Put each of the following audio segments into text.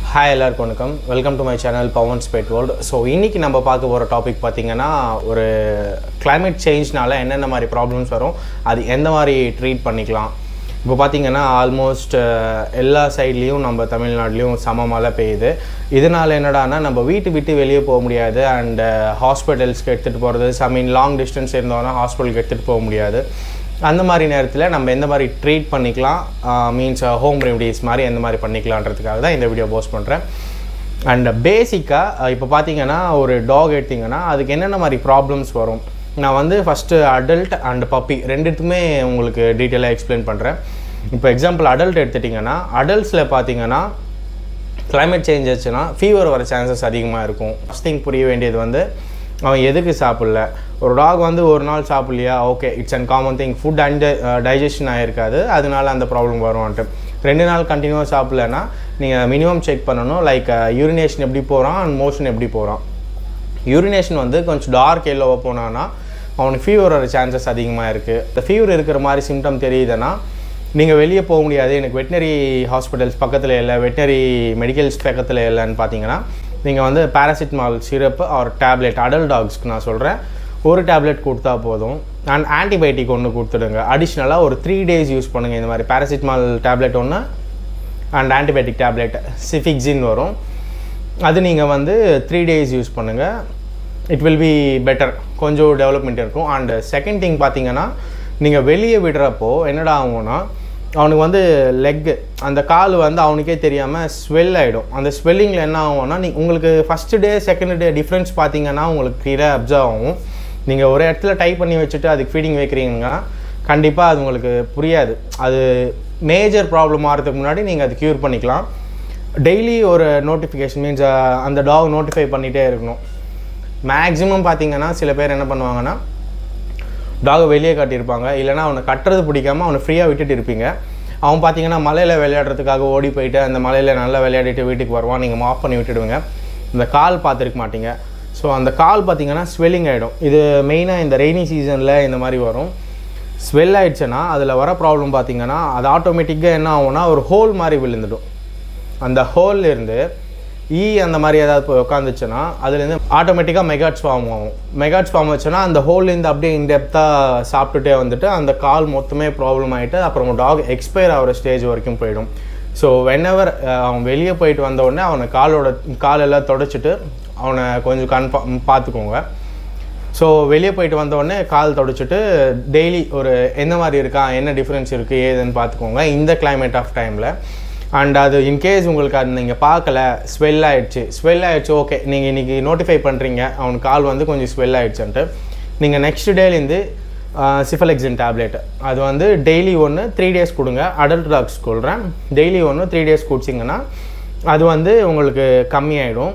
hi எல்லாருக்கும் வணக்கம் welcome to my channel Pavan pet world so இன்றைக்கி நம்ம பார்க்க போகிற டாபிக் பார்த்திங்கன்னா ஒரு climate சேஞ்ச்னால என்னென்ன மாதிரி ப்ராப்ளம்ஸ் வரும் அது எந்த மாதிரி ட்ரீட் பண்ணிக்கலாம் இப்போ பார்த்திங்கன்னா ஆல்மோஸ்ட் எல்லா சைட்லேயும் நம்ம தமிழ்நாட்டிலையும் சம மழை பெய்யுது இதனால் என்னடான்னா நம்ம வீட்டு விட்டு வெளியே போக முடியாது அண்ட் ஹாஸ்பிட்டல்ஸ்க்கு எடுத்துகிட்டு போகிறது ஐ மீன் லாங் டிஸ்டன்ஸ் இருந்தோன்னா ஹாஸ்பிட்டலுக்கு எடுத்துகிட்டு போக முடியாது அந்த மாதிரி நேரத்தில் நம்ம எந்த மாதிரி ட்ரீட் பண்ணிக்கலாம் மீன்ஸ் ஹோம் ரெமடிஸ் மாதிரி எந்த மாதிரி பண்ணிக்கலான்றதுக்காக தான் இந்த வீடியோ போஸ்ட் பண்ணுறேன் அண்ட் பேசிக்காக இப்போ பார்த்தீங்கன்னா ஒரு டாக் எடுத்திங்கன்னா அதுக்கு என்னென்ன மாதிரி ப்ராப்ளம்ஸ் வரும் நான் வந்து ஃபஸ்ட்டு அடல்ட் அண்ட் பப்பி ரெண்டுத்துக்குமே உங்களுக்கு டீட்டெயிலாக எக்ஸ்பிளைன் பண்ணுறேன் இப்போ எக்ஸாம்பிள் அடல்ட் எடுத்துட்டிங்கன்னா அடல்ட்ஸில் பார்த்தீங்கன்னா climate சேஞ்ச் ஆச்சுன்னா ஃபீவர் வர சான்சஸ் அதிகமாக இருக்கும் ஃபஸ்ட் திங் புரிய வேண்டியது வந்து அவன் எதுக்கு சாப்பிடல ஒரு டாக் வந்து ஒரு நாள் சாப்பிட்லையா okay it's and common thing food and digestion ஆகிருக்காது அதனால அந்த ப்ராப்ளம் வரும்ன்ட்டு ரெண்டு நாள் கண்டினியூவாக சாப்பிட்லன்னா நீங்கள் மினிமம் செக் பண்ணணும் லைக் யூரினேஷன் எப்படி போகிறான் அண்ட் மோஷன் எப்படி போகிறான் யூரினேஷன் வந்து கொஞ்சம் டார்க் எல்லோவாக போனான்னா அவனுக்கு ஃபீவர் வர சான்சஸ் அதிகமாக இருக்குது இந்த ஃபீவர் இருக்கிற மாதிரி சிம்டம் தெரியுதுன்னா நீங்கள் வெளியே போக முடியாது எனக்கு வெட்டினரி ஹாஸ்பிட்டல்ஸ் பக்கத்தில் இல்லை வெட்டினரி மெடிக்கல்ஸ் பக்கத்தில் இல்லைன்னு பார்த்தீங்கன்னா நீங்கள் வந்து paracetamol syrup or tablet adult டாக்ஸ்க்கு நான் சொல்கிறேன் ஒரு டேப்லெட் கொடுத்தா போதும் அண்ட் ஆன்டிபயோட்டிக் ஒன்று கொடுத்துடுங்க அடிஷ்னலாக ஒரு த்ரீ டேஸ் யூஸ் பண்ணுங்கள் இந்த மாதிரி பேராசிட்டமால் டேப்லெட் ஒன்று அண்ட் ஆன்டிபயோட்டிக் டேப்லெட் சிஃபிக்ஸின் வரும் அது நீங்கள் வந்து த்ரீ டேஸ் யூஸ் பண்ணுங்கள் இட் வில் பி பெட்டர் கொஞ்சம் டெவலப்மெண்ட் இருக்கும் அண்ட் செகண்ட் திங் பார்த்தீங்கன்னா நீங்கள் வெளியே விடுறப்போ என்னடா ஆகும்னா அவனுக்கு வந்து லெக்கு அந்த கால் வந்து அவனுக்கே தெரியாமல் ஸ்வெல் ஆகிடும் அந்த ஸ்வெல்லிங்கில் என்ன ஆகும்னா நீ உங்களுக்கு first day second day difference பார்த்தீங்கன்னா உங்களுக்கு கிளியராக அப்சர்வ் ஆகும் நீங்கள் ஒரு இடத்துல டைப் பண்ணி வச்சுட்டு அதுக்கு ஃபீடிங் வைக்கிறீங்கன்னா கண்டிப்பாக அது உங்களுக்கு புரியாது அது மேஜர் ப்ராப்ளம் ஆகிறதுக்கு முன்னாடி நீங்கள் அது க்யூர் பண்ணிக்கலாம் டெய்லி ஒரு நோட்டிஃபிகேஷன் மீன்ஸ் அந்த டாக் நோட்டிஃபை பண்ணிகிட்டே இருக்கணும் மேக்ஸிமம் பார்த்தீங்கன்னா சில பேர் என்ன பண்ணுவாங்கன்னா டாகை வெளியே காட்டியிருப்பாங்க இல்லைனா அவனை கட்டுறது பிடிக்காம அவனை ஃப்ரீயாக விட்டுட்டு இருப்பீங்க அவன் பார்த்தீங்கன்னா மலையில் விளையாடுறதுக்காக ஓடி போயிட்டு அந்த மலையில் நல்லா விளையாடிட்டு வீட்டுக்கு வருவான் நீங்கள் ஆஃப் பண்ணி விட்டுடுவீங்க இந்த கால் பார்த்துருக்க மாட்டீங்க ஸோ அந்த கால் பார்த்தீங்கன்னா ஸ்வெல்லிங் ஆகிடும் இது மெயினாக இந்த ரெய்னி சீசனில் இந்த மாதிரி வரும் ஸ்வெல் ஆயிடுச்சுன்னா அதில் வர ப்ராப்ளம் பார்த்தீங்கன்னா அது ஆட்டோமேட்டிக்காக என்ன ஆகும்னா ஒரு ஹோல் மாதிரி விழுந்துடும் அந்த ஹோல்ல இருந்து ஈ அந்த மாதிரி ஏதாவது போய் உட்காந்துச்சுன்னா அதுலேருந்து ஆட்டோமேட்டிக்காக மெகாட்ஸ் ஃபார்ம் ஆகும் மெகாட்ஸ் ஃபார்ம் வச்சுன்னா அந்த ஹோல்லேருந்து அப்படியே இன்டெப்த்தாக சாப்பிட்டுட்டே வந்துட்டு அந்த கால் மொத்தமே ப்ராப்ளம் ஆகிட்டு அப்புறம் டாக் எக்ஸ்பயர் ஆகிற ஸ்டேஜ் வரைக்கும் போயிடும் ஸோ வென்எவர் அவன் வெளியே போயிட்டு வந்த உடனே அவனை காலோட காலெல்லாம் தொடச்சிட்டு அவனை கொஞ்சம் கன்ஃபா பார்த்துக்கோங்க ஸோ வெளியே போயிட்டு வந்த உடனே கால் தொடச்சிட்டு டெய்லி ஒரு என்ன மாதிரி இருக்கான் என்ன டிஃப்ரென்ஸ் இருக்குது ஏதுன்னு பார்த்துக்கோங்க இந்த climate ஆஃப் டைமில் அண்ட் அது இன்கேஸ் உங்களுக்கு அது நீங்கள் பார்க்கல ஸ்வெல் ஆயிடுச்சு ஸ்வெல் ஆயிடுச்சு ஓகே நீங்கள் இன்றைக்கி நோட்டிஃபை பண்ணுறீங்க அவனுக்கு கால் வந்து கொஞ்சம் ஸ்வெல் ஆயிடுச்சுன்ட்டு நீங்கள் நெக்ஸ்ட் டேலேருந்து சிஃபலெக்ஸின் டேப்லெட் அது வந்து டெய்லி ஒன்று த்ரீ டேஸ் கொடுங்க அடல்ட் டாக்ஸ் சொல்கிறேன் டெய்லி ஒன்று த்ரீ டேஸ் குடிச்சிங்கன்னா அது வந்து உங்களுக்கு கம்மியாயிடும்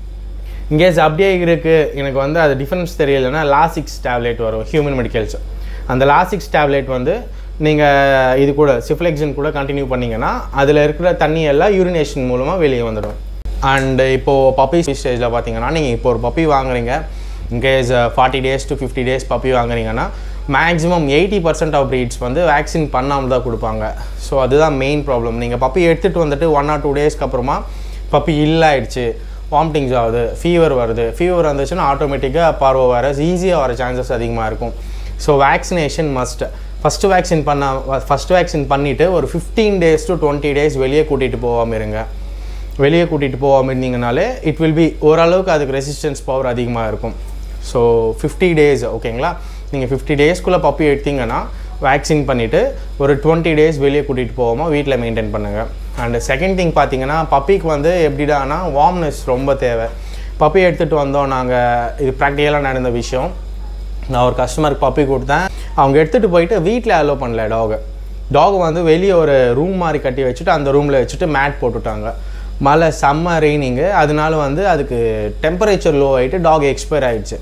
இன்கேஸ் அப்படியே இருக்குது எனக்கு வந்து அது டிஃப்ரென்ஸ் தெரியலைன்னா லாசிக்ஸ் டேப்லெட் வரும் ஹியூமன் மெடிக்கல்ஸ் அந்த லாசிக்ஸ் டேப்லெட் வந்து நீங்கள் இது கூட சிஃப்ளெக்ஸின் கூட கண்டினியூ பண்ணிங்கன்னா அதில் இருக்கிற தண்ணி எல்லாம் யூரினேஷன் மூலமாக வெளியே வந்துடும் அண்ட் இப்போது பப்பி ஸ்டேஜில் பார்த்தீங்கன்னா நீங்கள் இப்போ ஒரு பப்பி வாங்குறீங்க in case forty days to fifty days puppy வாங்குறீங்கன்னா maximum eighty percent of breeds வந்து வேக்சின் பண்ணாமல் தான் கொடுப்பாங்க ஸோ அதுதான் மெயின் ப்ராப்ளம் நீங்கள் பப்பி எடுத்துகிட்டு வந்துட்டு ஒன் ஆர் டூ டேஸ்க்கு அப்புறமா பப்பி இல்லாயிடுச்சு வாமிட்டிங்ஸ் ஆகுது ஃபீவர் வருது ஃபீவர் வந்துச்சுன்னா ஆட்டோமேட்டிக்காக பார்வை வர ஈஸியாக வர சான்சஸ் அதிகமாக இருக்கும் so vaccination must first vaccine பண்ண ஃபஸ்ட் வேக்சின் பண்ணிவிட்டு ஒரு fifteen days to twenty days வெளியே கூட்டிகிட்டு போகாமல் இருங்க வெளியே கூட்டிகிட்டு போகாமல் இருந்தீங்கனாலே இட் வில் பி ஓரளவுக்கு அதுக்கு ரெசிஸ்டன்ஸ் பவர் அதிகமாக இருக்கும் ஸோ ஃபிஃப்டி டேஸ் ஓகேங்களா நீங்கள் ஃபிஃப்டி டேஸ்க்குள்ளே பப்பி எடுத்தீங்கன்னா வேக்சின் பண்ணிவிட்டு ஒரு டுவெண்ட்டி டேஸ் வெளியே கூட்டிகிட்டு போகாமல் வீட்டில் மெயின்டைன் பண்ணுங்கள் அண்டு செகண்ட் திங் பார்த்தீங்கன்னா பப்பிக்கு வந்து எப்படிடானா வார்ம்னஸ் ரொம்ப தேவை பப்பி எடுத்துகிட்டு வந்தோம் நாங்கள் இது ப்ராக்டிக்கலாக நடந்த விஷயம் நான் ஒரு கஸ்டமருக்கு பப்பி கொடுத்தேன் அவங்க எடுத்துகிட்டு போயிட்டு வீட்டில் அலோவ் பண்ணல டாகை டாக் வந்து வெளியே ஒரு ரூம் மாதிரி கட்டி வச்சுட்டு அந்த ரூமில் வச்சுட்டு மேட் போட்டுட்டாங்க மழை செம்ம ரெய்னிங்கு அதனால வந்து அதுக்கு டெம்பரேச்சர் லோ ஆகிட்டு டாக் எக்ஸ்பயர் ஆகிடுச்சு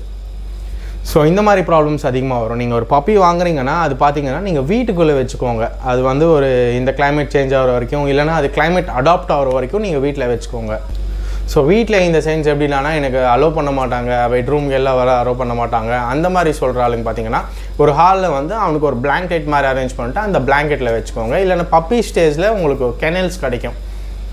ஸோ இந்த மாதிரி ப்ராப்ளம்ஸ் அதிகமாக வரும் நீங்கள் ஒரு பப்பி வாங்குறீங்கன்னா அது பார்த்தீங்கன்னா நீங்கள் வீட்டுக்குள்ளே வச்சுக்கோங்க அது வந்து ஒரு இந்த climate சேஞ்ச் ஆகிற வரைக்கும் இல்லைனா அது climate அடாப்ட் ஆகிற வரைக்கும் நீங்கள் வீட்டில் வச்சுக்கோங்க ஸோ வீட்டில் இந்த சைன்ஸ் எப்படின்னா எனக்கு அலோவ் பண்ண மாட்டாங்க பெட்ரூம் எல்லாம் வர அலோவ் பண்ண மாட்டாங்க அந்த மாதிரி சொல்கிற ஆளுங்க பார்த்தீங்கன்னா ஒரு ஹாலில் வந்து அவனுக்கு ஒரு பிளாங்கெட் மாதிரி அரேஞ்ச் பண்ணிட்டு அந்த பிளாங்கெட்டில் வச்சுக்கோங்க இல்லைன்னா பப்பி ஸ்டேஜில் உங்களுக்கு கெனல்ஸ் கிடைக்கும்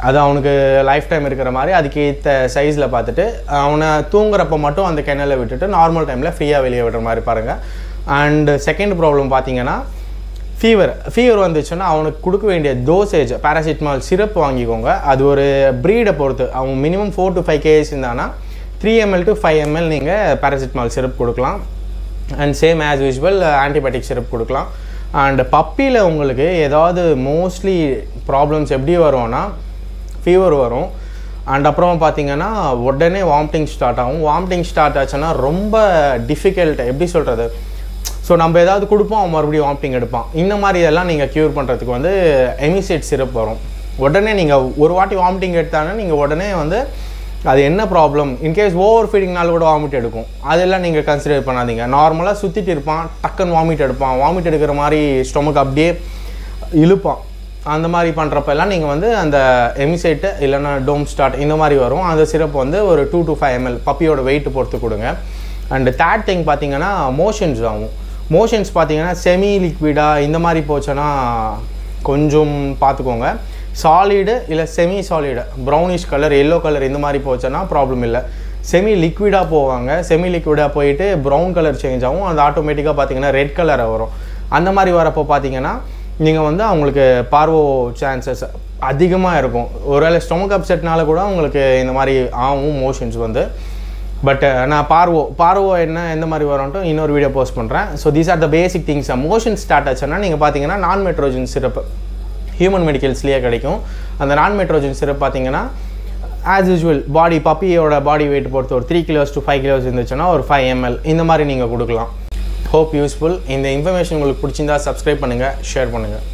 அது அவனுக்கு லைஃப் டைம் இருக்கிற மாதிரி அதுக்கேற்ற சைஸில் பார்த்துட்டு அவனை தூங்குறப்ப மட்டும் அந்த கிணலை விட்டுட்டு நார்மல் டைமில் ஃப்ரீயாக வெளியே விடுற மாதிரி பாருங்கள் அண்ட் செகண்ட் ப்ராப்ளம் பார்த்தீங்கன்னா ஃபீவர் ஃபீவர் வந்துச்சுன்னா அவனுக்கு கொடுக்க வேண்டிய டோசேஜ் பேராசிட்டமால் சிரப் வாங்கிக்கோங்க அது ஒரு ப்ரீடை பொறுத்து அவன் minimum four to five kgs இருந்தானா three ml to five ml நீங்கள் பேராசிட்டமால் சிரப் கொடுக்கலாம் and same as usual antibiotic syrup கொடுக்கலாம் அண்ட் பப்பியில் உங்களுக்கு ஏதாவது மோஸ்ட்லி ப்ராப்ளம்ஸ் எப்படி வரும்னா ஃபீவர் வரும் அண்ட் அப்புறம் பார்த்தீங்கன்னா உடனே வாமிட்டிங் ஸ்டார்ட் ஆகும் வாமிட்டிங் ஸ்டார்ட் ஆச்சுன்னா ரொம்ப டிஃபிகல்ட் எப்படி சொல்கிறது ஸோ நம்ம ஏதாவது கொடுப்போம் அவன் மறுபடியும் வாமிட்டிங் எடுப்பான் இந்த மாதிரி இதெல்லாம் நீங்கள் க்யூர் பண்ணுறதுக்கு வந்து எமிசேட் சிரப் வரும் உடனே நீங்கள் ஒரு வாட்டி வாமிட்டிங் எடுத்தாங்கன்னா நீங்கள் உடனே வந்து அது என்ன ப்ராப்ளம் இன்கேஸ் ஓவர் ஃபீடிங்னால கூட வாமிட் எடுக்கும் அதெல்லாம் நீங்கள் கன்சிடர் பண்ணாதீங்க நார்மலாக சுற்றிட்டு இருப்பான் டக்குன்னு வாமிட் எடுப்பான் வாமிட் எடுக்கிற மாதிரி ஸ்டொமக் அப்படியே இழுப்பான் அந்த மாதிரி பண்ணுறப்ப எல்லாம் நீங்கள் வந்து அந்த எமிசைட்டு இல்லைன்னா டோம் ஸ்டார்ட் இந்த மாதிரி வரும் அந்த சிரப் வந்து ஒரு டூ டு ஃபைவ் எம்எல் பப்பியோட வெயிட் பொறுத்து கொடுங்க அண்ட் தேர்ட் திங் பார்த்தீங்கன்னா மோஷன்ஸ் ஆகும் மோஷன்ஸ் பார்த்தீங்கன்னா செமி லிக்விடாக இந்த மாதிரி போச்சுன்னா கொஞ்சம் பார்த்துக்கோங்க சாலிடு இல்லை semi solid brownish colour yellow colour இந்த மாதிரி போச்சுன்னா ப்ராப்ளம் இல்லை செமி லிக்விடாக போவாங்க செமி லிக்விடாக போயிட்டு ப்ரௌன் கலர் சேஞ்ச் ஆகும் அது ஆட்டோமேட்டிக்காக பார்த்தீங்கன்னா ரெட் கலராக வரும் அந்த மாதிரி வரப்போ பார்த்தீங்கன்னா நீங்கள் வந்து அவங்களுக்கு பார்வோ சான்சஸ் அதிகமாக இருக்கும் ஒருவேளை ஸ்டொமக் அப்செட்னால கூட உங்களுக்கு இந்த மாதிரி ஆகும் மோஷன்ஸ் வந்து பட் நான் பார்வோ பார்வோ என்ன எந்த மாதிரி வரும்ன்ட்டு இன்னொரு வீடியோ போஸ்ட் பண்ணுறேன் so these are the basic things motion start ஆச்சுன்னா நீங்கள் பார்த்தீங்கன்னா நான் மெட்ரோஜன் சிரப் ஹியூமன் மெடிக்கல்ஸ்லேயே கிடைக்கும் அந்த நான் மெட்ரோஜன் சிரப் பார்த்தீங்கன்னா ஆஸ் யூஸ்வல் பாடி பப்பியோட பாடி வெயிட் பொறுத்து ஒரு three kilos to five kilos இருந்துச்சுன்னா ஒரு ஃபைவ் எம்எல் இந்த மாதிரி நீங்கள் கொடுக்கலாம் ஹோப் யூஸ்ஃபுல் இந்த இன்ஃபர்மேஷன் உங்களுக்கு பிடிச்சிருந்தா சப்ஸ்கிரைப் பண்ணுங்கள் ஷேர் பண்ணுங்கள்